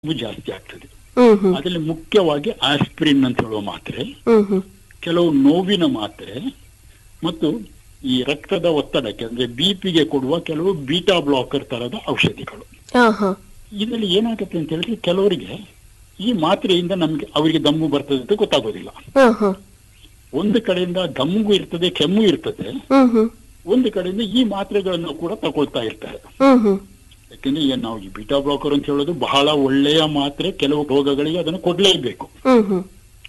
ನೋವು ಜಾಸ್ತಿ ಆಗ್ತದೆ ಹ್ಮ್ ಹ್ಮ್ ಅದರಲ್ಲಿ ಮುಖ್ಯವಾಗಿ ಆಸ್ಪಿರಿನ್ ಅಂತ ಹೇಳುವ ಮಾತ್ರೆ ಹ್ಮ್ ಹ್ಮ್ ಕೆಲವು ನೋವಿನ ಮಾತ್ರೆ ಮತ್ತು ಈ ರಕ್ತದ ಒತ್ತಡಕ್ಕೆ ಅಂದ್ರೆ ಬಿಪಿಗೆ ಕೊಡುವ ಕೆಲವು ಬೀಟಾ ಬ್ಲಾಕರ್ ತರದ ಔಷಧಿಗಳು ಹಾ ಹಾ ಇದರಲ್ಲಿ ಏನಾಗುತ್ತೆ ಅಂತ ಹೇಳಿದ್ರೆ ಕೆಲವರಿಗೆ ಈ ಮಾತ್ರೆಯಿಂದ ನಮ್ಗೆ ಅವರಿಗೆ ದಮ್ಮು ಬರ್ತದೆ ಅಂತ ಗೊತ್ತಾಗೋದಿಲ್ಲ ಹಾ ಹಾ ಒಂದು ಕಡೆಯಿಂದ ದಮ್ಮು ಇರ್ತದೆ ಕೆಮ್ಮು ಇರ್ತದೆ ಹ್ಮ್ ಹ್ಮ್ ಒಂದು ಕಡೆಯಿಂದ ಈ ಮಾತ್ರೆಗಳನ್ನು ಕೂಡ ತಗೊಳ್ತಾ ಇರ್ತಾರೆ ಹ್ಮ್ ಹ್ಮ್ ಯಾಕಂದ್ರೆ ಏನ್ ನಾವು ಈ ಬೀಟಾ ಬ್ಲಾಕರ್ ಅಂತ ಹೇಳೋದು ಬಹಳ ಒಳ್ಳೆಯ ಮಾತ್ರೆ ಕೆಲವು ರೋಗಗಳಿಗೆ ಅದನ್ನು ಕೊಡ್ಲೇಬೇಕು ಹ್ಮ್ ಹ್ಮ್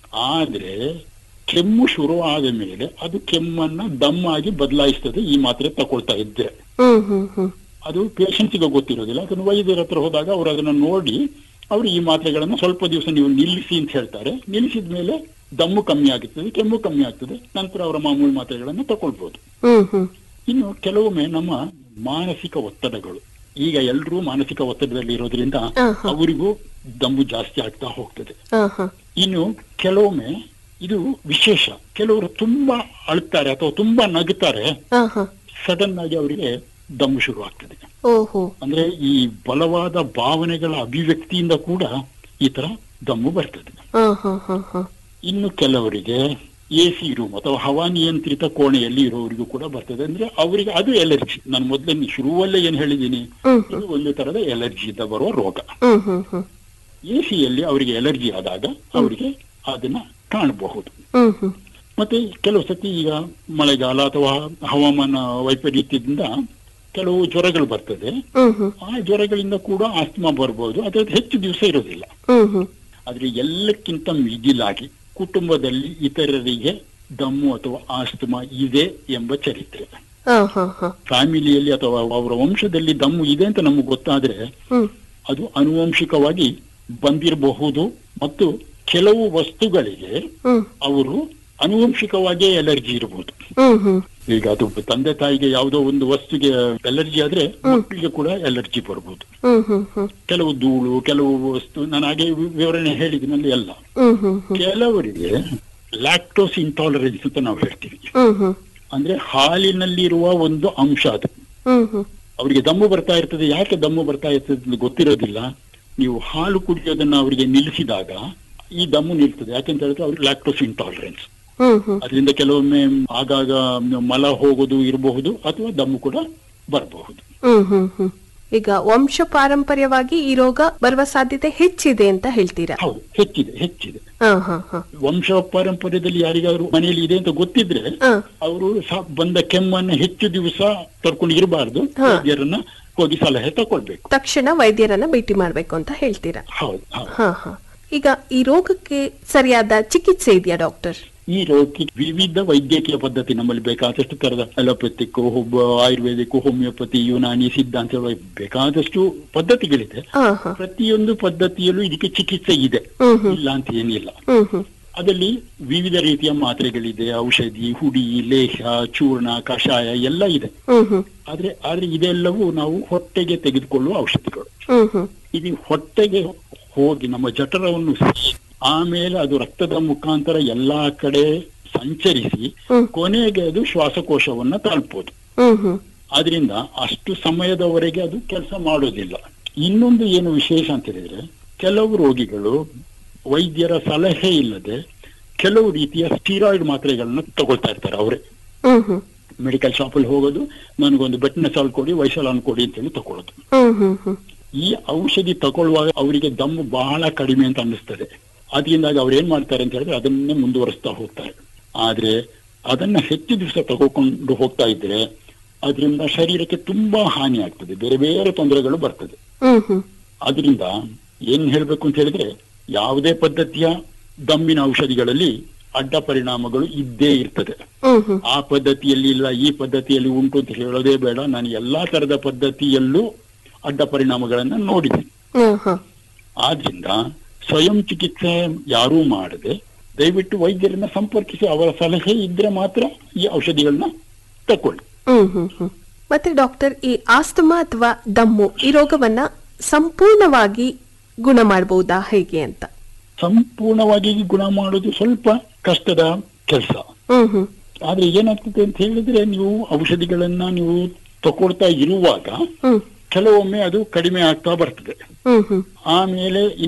ಆದ್ರೆ ಕೆಮ್ಮು ಶುರು ಆದ ಮೇಲೆ ಅದು ಕೆಮ್ಮನ್ನ ದಮ್ಮಾಗಿ ಬದಲಾಯಿಸ್ತದೆ ಈ ಮಾತ್ರೆ ತಗೊಳ್ತಾ ಇದ್ರೆ ಹ್ಮ್ ಹ್ಮ್ ಹ್ಮ್ ಅದು ಪೇಷಂಟ್ಸ್ಗೆ ಗೊತ್ತಿರೋದಿಲ್ಲ ಅದನ್ನು ವೈದ್ಯರ ಹತ್ರ ಹೋದಾಗ ಅವರು ಅದನ್ನ ನೋಡಿ ಅವರು ಈ ಮಾತ್ರೆಗಳನ್ನ ಸ್ವಲ್ಪ ದಿವಸ ನೀವು ನಿಲ್ಲಿಸಿ ಅಂತ ಹೇಳ್ತಾರೆ ನಿಲ್ಲಿಸಿದ ಮೇಲೆ ದಮ್ಮು ಕಮ್ಮಿ ಆಗುತ್ತದೆ ಕೆಮ್ಮು ಕಮ್ಮಿ ಆಗ್ತದೆ ನಂತರ ಅವರ ಮಾಮೂಲಿ ಮಾತ್ರೆಗಳನ್ನು ತಗೊಳ್ಬಹುದು ಹ್ಮ್ ಹ್ಮ್ ಇನ್ನು ಕೆಲವೊಮ್ಮೆ ನಮ್ಮ ಮಾನಸಿಕ ಒತ್ತಡಗಳು ಈಗ ಎಲ್ಲರೂ ಮಾನಸಿಕ ಒತ್ತಡದಲ್ಲಿ ಇರೋದ್ರಿಂದ ಆಹಾ. ಅವರಿಗೂ ದಮ್ಮು ಜಾಸ್ತಿ ಆಗ್ತಾ ಹೋಗ್ತದೆ ಹಾ ಹಾ ಇನ್ನು ಕೆಲವೊಮ್ಮೆ ಇದು ವಿಶೇಷ ಕೆಲವರು ತುಂಬಾ ಅಳ್ತಾರೆ ಅಥವಾ ತುಂಬಾ ನಗುತ್ತಾರೆ ಹಾ ಹಾ ಸಡನ್ ಆಗಿ ಅವರಿಗೆ ದಮ್ಮು ಶುರು ಆಗ್ತದೆ ಓಹೋ ಅಂದ್ರೆ ಈ ಬಲವಾದ ಭಾವನೆಗಳ ಅಭಿವ್ಯಕ್ತಿಯಿಂದ ಕೂಡ ಈ ತರ ದಮ್ಮು ಬರ್ತದೆ ಹಾ ಹಾ ಹಾ ಹಾ ಇನ್ನು ಕೆಲವರಿಗೆ ಎ ಸಿ ರೂಮ್ ಅಥವಾ ಹವಾನಿಯಂತ್ರಿತ ಕೋಣೆಯಲ್ಲಿ ಇರೋರಿಗೂ ಕೂಡ ಬರ್ತದೆ ಅಂದ್ರೆ ಅವರಿಗೆ ಅದು ಎಲರ್ಜಿ ನಾನು ಮೊದಲೇ ಶುರುವಲ್ಲೇ ಏನ್ ಹೇಳಿದ್ದೀನಿ ಹ್ಮ್ ಇದು ಒಂದು ತರದ ಎಲರ್ಜಿಯಿಂದ ಬರುವ ರೋಗ ಹ್ಮ್ ಹ್ಮ್ ಹ್ಮ್ ಎ ಸಿಯಲ್ಲಿ ಅವರಿಗೆ ಎಲರ್ಜಿ ಆದಾಗ ಅವರಿಗೆ ಅದನ್ನ ಕಾಣಬಹುದು ಹ್ಮ್ ಹ್ಮ್ ಮತ್ತೆ ಕೆಲವು ಸತಿ ಈಗ ಮಳೆಗಾಲ ಅಥವಾ ಹವಾಮಾನ ವೈಪರೀತ್ಯದಿಂದ ಕೆಲವು ಜ್ವರಗಳು ಬರ್ತದೆ ಹ್ಮ್ ಹ್ಮ್ ಆ ಜ್ವರಗಳಿಂದ ಕೂಡ ಆಸ್ತಮಾ ಬರ್ಬೋದು ಅದು ಹೆಚ್ಚು ದಿವಸ ಇರೋದಿಲ್ಲ ಹ್ಮ್ ಹ್ಮ್ ಆದ್ರೆ ಎಲ್ಲಕ್ಕಿಂತ ಮಿಗಿಲಾಗಿ ಕುಟುಂಬದಲ್ಲಿ ಇತರರಿಗೆ ದಮ್ಮು ಅಥವಾ ಆಸ್ತಮಾ ಇದೆ ಎಂಬ ಚರಿತ್ರೆ ಹಾ ಹಾ ಹಾ ಫ್ಯಾಮಿಲಿಯಲ್ಲಿ ಅಥವಾ ಅವರ ವಂಶದಲ್ಲಿ ದಮ್ಮು ಇದೆ ಅಂತ ನಮಗೆ ಗೊತ್ತಾದ್ರೆ ಹ್ಮ್ ಅದು ಆನುವಂಶಿಕವಾಗಿ ಬಂದಿರಬಹುದು ಮತ್ತು ಕೆಲವು ವಸ್ತುಗಳಿಗೆ ಹ್ಮ್ ಅವರು ಆನುವಂಶಿಕವಾಗಿಯೇ ಎಲರ್ಜಿ ಇರಬಹುದು ಹ್ಮ್ ಹ್ಮ್ ಈಗ ಅದು ತಂದೆ ತಾಯಿಗೆ ಯಾವುದೋ ಒಂದು ವಸ್ತುಗೆ ಎಲರ್ಜಿ ಆದ್ರೆ ಮಕ್ಕಳಿಗೆ ಕೂಡ ಎಲರ್ಜಿ ಬರಬಹುದು ಹ್ಮ್ ಹ್ಮ್ ಹ್ಮ್ ಕೆಲವು ಧೂಳು ಕೆಲವು ವಸ್ತು ನಾನು ಹಾಗೆ ವಿ- ವಿವರಣೆ ಹೇಳಿದ್ನಲ್ಲಿ ಎಲ್ಲ ಹ್ಮ್ ಹ್ಮ್ ಹ್ಮ್ ಕೆಲವರಿಗೆ ಲ್ಯಾಕ್ಟೋಸ್ ಇಂಟಾಲರೆನ್ಸ್ ಅಂತ ನಾವು ಹೇಳ್ತೀವಿ ಹ್ಮ್ ಹ್ಮ್ ಅಂದ್ರೆ ಹಾಲಿನಲ್ಲಿರುವ ಒಂದು ಅಂಶ ಅದು ಹ್ಮ್ ಹ್ಮ್ ಅವರಿಗೆ ದಮ್ಮು ಬರ್ತಾ ಇರ್ತದೆ ಯಾಕೆ ದಮ್ಮು ಬರ್ತಾ ಇರ್ತದೆ ಅಂತ ಗೊತ್ತಿರೋದಿಲ್ಲ ನೀವು ಹಾಲು ಕುಡಿಯೋದನ್ನ ಅವರಿಗೆ ನಿಲ್ಲಿಸಿದಾಗ ಈ ದಮ್ಮು ನಿಲ್ತದೆ ಯಾಕೆಂತ ಹೇಳಿದ್ರೆ ಅವ್ರಿಗೆ ಲ್ಯಾಕ್ಟೋಸ್ ಇಂಟಾಲರೆನ್ಸ್ ಹ್ಮ್ ಹ್ಮ್ ಅದರಿಂದ ಕೆಲವೊಮ್ಮೆ ಆಗಾಗ ಮಲ ಹೋಗೋದು ಇರಬಹುದು ಅಥವಾ ದಮ್ಮು ಕೂಡ ಬರಬಹುದು ಹ್ಮ್ ಹ್ಮ್ ಹ್ಮ್ ಈಗ ವಂಶ ಪಾರಂಪರ್ಯವಾಗಿ ಈ ರೋಗ ಬರುವ ಸಾಧ್ಯತೆ ಹೆಚ್ಚಿದೆ ಅಂತ ಹೇಳ್ತೀರಾ ಹೌದು ಹೆಚ್ಚಿದೆ ಹೆಚ್ಚಿದೆ ಹಾ ಹಾ ಹಾ ವಂಶ ಪಾರಂಪರ್ಯದಲ್ಲಿ ಯಾರಿಗಾದ್ರು ಮನೆಯಲ್ಲಿ ಇದೆ ಅಂತ ಗೊತ್ತಿದ್ರೆ ಹಾ ಅವರು ಬಂದ ಕೆಮ್ಮನ್ನ ಹೆಚ್ಚು ದಿವಸ ತರ್ಕೊಂಡು ಇರಬಾರ್ದು ಹಾ. ವೈದ್ಯರನ್ನ ಹೋಗಿ ಸಲಹೆ ತಕೊಳ್ಬೇಕು ತಕ್ಷಣ ವೈದ್ಯರನ್ನ ಭೇಟಿ ಮಾಡ್ಬೇಕು ಅಂತ ಹೇಳ್ತೀರಾ ಹೌದು ಹೌದು ಹಾ ಹಾ ಈಗ ಈ ರೋಗಕ್ಕೆ ಸರಿಯಾದ ಚಿಕಿತ್ಸೆ ಇದೆಯಾ ಡಾಕ್ಟರ್ ಈ ರೋಗಕ್ಕೆ ವಿವಿಧ ವೈದ್ಯಕೀಯ ಪದ್ಧತಿ ನಮ್ಮಲ್ಲಿ ಬೇಕಾದಷ್ಟು ತರದ ಅಲೋಪತಿಕ್ ಆಯುರ್ವೇದಿಕ್ ಹೋಮಿಯೋಪತಿ ಯುನಾನಿ ಸಿದ್ಧ ಅಂತ ಹೇಳುವ ಬೇಕಾದಷ್ಟು ಪದ್ಧತಿಗಳಿದೆ ಹಾ ಹಾ ಪ್ರತಿಯೊಂದು ಪದ್ಧತಿಯಲ್ಲೂ ಇದಕ್ಕೆ ಚಿಕಿತ್ಸೆ ಇದೆ ಹ್ಮ್ ಹ್ಮ್ ಇಲ್ಲ ಅಂತ ಏನಿಲ್ಲ ಹ್ಮ್ ಹ್ಮ್ ಅದರಲ್ಲಿ ವಿವಿಧ ರೀತಿಯ ಮಾತ್ರೆಗಳಿದೆ ಔಷಧಿ ಹುಡಿ ಲೇಹ ಚೂರ್ಣ ಕಷಾಯ ಎಲ್ಲ ಇದೆ ಹ್ಮ್ ಹ್ಮ್ ಆದ್ರೆ ಆದ್ರೆ ಇದೆಲ್ಲವೂ ನಾವು ಹೊಟ್ಟೆಗೆ ತೆಗೆದುಕೊಳ್ಳುವ ಔಷಧಿಗಳು ಹ್ಮ್ ಹ್ಮ್ ಇದು ಹೊಟ್ಟೆಗೆ ಹೋಗಿ ನಮ್ಮ ಜಠರವನ್ನು ಸೇರಿ ಆಮೇಲೆ ಅದು ರಕ್ತದ ಮುಖಾಂತರ ಎಲ್ಲಾ ಕಡೆ ಸಂಚರಿಸಿ ಹ್ಮ್. ಕೊನೆಗೆ ಅದು ಶ್ವಾಸಕೋಶವನ್ನ ತಲುಪೋದು ಹ್ಮ್ ಹ್ಮ್ ಆದ್ರಿಂದ ಅಷ್ಟು ಸಮಯದವರೆಗೆ ಅದು ಕೆಲಸ ಮಾಡೋದಿಲ್ಲ ಇನ್ನೊಂದು ಏನು ವಿಶೇಷ ಅಂತ ಹೇಳಿದ್ರೆ ಕೆಲವು ರೋಗಿಗಳು ವೈದ್ಯರ ಸಲಹೆ ಇಲ್ಲದೆ ಕೆಲವು ರೀತಿಯ ಸ್ಟೀರಾಯ್ಡ್ ಮಾತ್ರೆಗಳನ್ನ ತಗೊಳ್ತಾ ಇರ್ತಾರೆ ಅವರೇ ಹ್ಮ್ ಹ್ಮ್ ಮೆಡಿಕಲ್ ಶಾಪಲ್ಲಿ ಹೋಗೋದು ನನಗೊಂದು ಬೆಟ್ನಸಾಲ್ ಕೊಡಿ ವೈಶಾಲಾನ್ ಕೊಡಿ ಅಂತೇಳಿ ತಗೊಳ್ಳೋದು ಹ್ಮ್ ಹ್ಮ್ ಹ್ಮ್ ಈ ಔಷಧಿ ತಗೊಳ್ಳುವಾಗ ಅವರಿಗೆ ದಮ್ಮು ಬಹಳ ಕಡಿಮೆ ಅಂತ ಅನ್ನಿಸ್ತದೆ ಅದರಿಂದಾಗಿ ಅವ್ರು ಏನ್ ಮಾಡ್ತಾರೆ ಅಂತ ಹೇಳಿದ್ರೆ ಅದನ್ನೇ ಮುಂದುವರಿಸ್ತಾ ಹೋಗ್ತಾರೆ ಆದ್ರೆ ಅದನ್ನ ಹೆಚ್ಚು ದಿವಸ ತಗೋಕೊಂಡು ಹೋಗ್ತಾ ಇದ್ರೆ ಅದರಿಂದ ಶರೀರಕ್ಕೆ ತುಂಬಾ ಹಾನಿ ಆಗ್ತದೆ ಬೇರೆ ಬೇರೆ ತೊಂದರೆಗಳು ಬರ್ತದೆ ಹ್ಮ್ ಹ್ಮ್ ಅದರಿಂದ ಏನ್ ಹೇಳ್ಬೇಕು ಅಂತ ಹೇಳಿದ್ರೆ ಯಾವುದೇ ಪದ್ಧತಿಯ ದಮ್ಮಿನ ಔಷಧಿಗಳಲ್ಲಿ ಅಡ್ಡ ಪರಿಣಾಮಗಳು ಇದ್ದೇ ಇರ್ತದೆ ಹ್ಮ್ ಹ್ಮ್ ಆ ಪದ್ಧತಿಯಲ್ಲಿ ಇಲ್ಲ ಈ ಪದ್ಧತಿಯಲ್ಲಿ ಉಂಟು ಅಂತ ಹೇಳೋದೇ ಬೇಡ ನಾನು ಎಲ್ಲಾ ತರದ ಪದ್ಧತಿಯಲ್ಲೂ ಅಡ್ಡ ಪರಿಣಾಮಗಳನ್ನ ನೋಡಿದೆ ಹ್ಮ್ ಹ್ಮ್ ಆದ್ರಿಂದ ಸ್ವಯಂ ಚಿಕಿತ್ಸೆ ಯಾರೂ ಮಾಡದೆ ದಯವಿಟ್ಟು ವೈದ್ಯರನ್ನ ಸಂಪರ್ಕಿಸಿ ಅವರ ಸಲಹೆ ಇದ್ರೆ ಮಾತ್ರ ಈ ಔಷಧಿಗಳನ್ನ ತಕೊಳ್ಳಿ ಹ್ಮ್ ಹ್ಮ್ ಹ್ಮ್ ಮತ್ತೆ ಡಾಕ್ಟರ್ ಈ ಆಸ್ತಮಾ ಅಥವಾ ದಮ್ಮು ಈ ರೋಗವನ್ನ ಸಂಪೂರ್ಣವಾಗಿ ಗುಣ ಮಾಡಬಹುದಾ ಹೇಗೆ ಅಂತ ಸಂಪೂರ್ಣವಾಗಿ ಗುಣ ಮಾಡೋದು ಸ್ವಲ್ಪ ಕಷ್ಟದ ಕೆಲಸ ಹ್ಮ್ ಹ್ಮ್ ಆದ್ರೆ ಏನಾಗ್ತದೆ ಅಂತ ಹೇಳಿದ್ರೆ ನೀವು ಔಷಧಿಗಳನ್ನ ನೀವು ತಗೊಳ್ತಾ ಇರುವಾಗ ಹ್ಮ್ ಕೆಲವೊಮ್ಮೆ ಅದು ಕಡಿಮೆ ಆಗ್ತಾ ಬರ್ತದೆ ಹ್ಮ್ ಹ್ಮ್ ಆಮೇಲೆ